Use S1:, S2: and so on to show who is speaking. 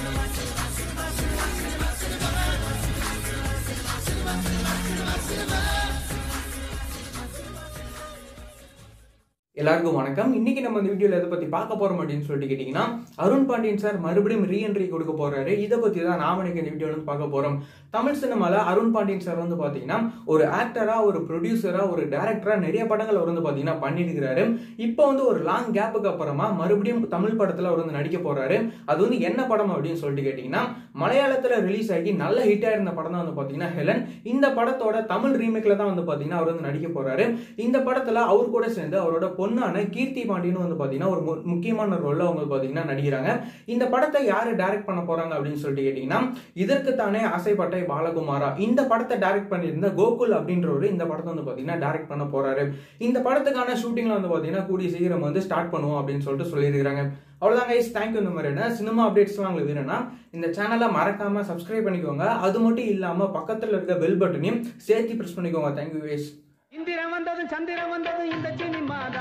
S1: எல்லாருக்கும் வணக்கம் இன்னைக்கு நம்ம இந்த வீடியோல எதை பத்தி பார்க்க போறோம் அப்படின்னு சொல்லிட்டு கேட்டீங்கன்னா அருண் பாண்டியன் சார் மறுபடியும் ரீஎன்ட்ரி கொடுக்க போறாரு இதை பத்தி தான் நாம இன்னைக்கு இந்த வீடியோல வந்து பார்க்க போறோம் தமிழ் சினிமால அருண் பாண்டியன் சார் வந்து பாத்தீங்கன்னா ஒரு ஆக்டரா ஒரு ப்ரொடியூசரா ஒரு டைரக்டரா நிறைய படங்கள் அவர் வந்து பாத்தீங்கன்னா பண்ணிட்டு இருக்கிறாரு இப்போ வந்து ஒரு லாங் கேப்புக்கு அப்புறமா மறுபடியும் தமிழ் படத்துல அவர் வந்து நடிக்க போறாரு அது வந்து என்ன படம் அப்படின்னு சொல்லிட்டு கேட்டீங்கன்னா மலையாளத்துல ரிலீஸ் ஆகி நல்ல ஹிட் ஆயிருந்த படம் தான் வந்து பாத்தீங்கன்னா ஹெலன் இந்த படத்தோட தமிழ் ரீமேக்ல தான் வந்து பாத்தீங்கன்னா அவர் வந்து நடிக்க போறாரு இந்த படத்துல அவர் கூட சேர்ந்து அவரோட பொண்ணான கீர்த்தி பாண்டியன் வந்து பாத்தீங்கன்னா ஒரு மு- முக்கியமான ரோல்ல அவங்க பாத்தீங்கன்னா நடிக்கிறாங்க இந்த படத்தை யாரு டைரக்ட் பண்ண போறாங்க அப்படின்னு சொல்லிட்டு கேட்டீங்கன்னா இதற்கு தானே ஆசைப்பட்ட பாலகுமாரா இந்த படத்தை டைரக்ட் பண்ணியிருந்த கோகுல் அப்படின்றவரு இந்த படத்தை வந்து பாத்தீங்கன்னா டைரக்ட் பண்ண போறாரு இந்த படத்துக்கான ஷூட்டிங்ல வந்து பாத்தீங்கன்னா கூடிய சீக்கிரம் வந்து ஸ்டார்ட் பண்ணுவோம் அப்படின்னு சொல்லிட்டு சொல்லியிருக்காங்க அவ்வளவுதான் கைஸ் தேங்க்யூ இந்த மாதிரியான சினிமா அப்டேட்ஸ்லாம் உங்களுக்கு வேணும்னா இந்த சேனலை மறக்காம சப்ஸ்கிரைப் பண்ணிக்கோங்க அது மட்டும் இல்லாம பக்கத்துல இருக்க பெல் பட்டனையும் சேர்த்து பிரஸ் பண்ணிக்கோங்க தேங்க்யூ கைஸ்
S2: இந்திரம் வந்தது சந்திரம் வந்தது இந்த சினிமா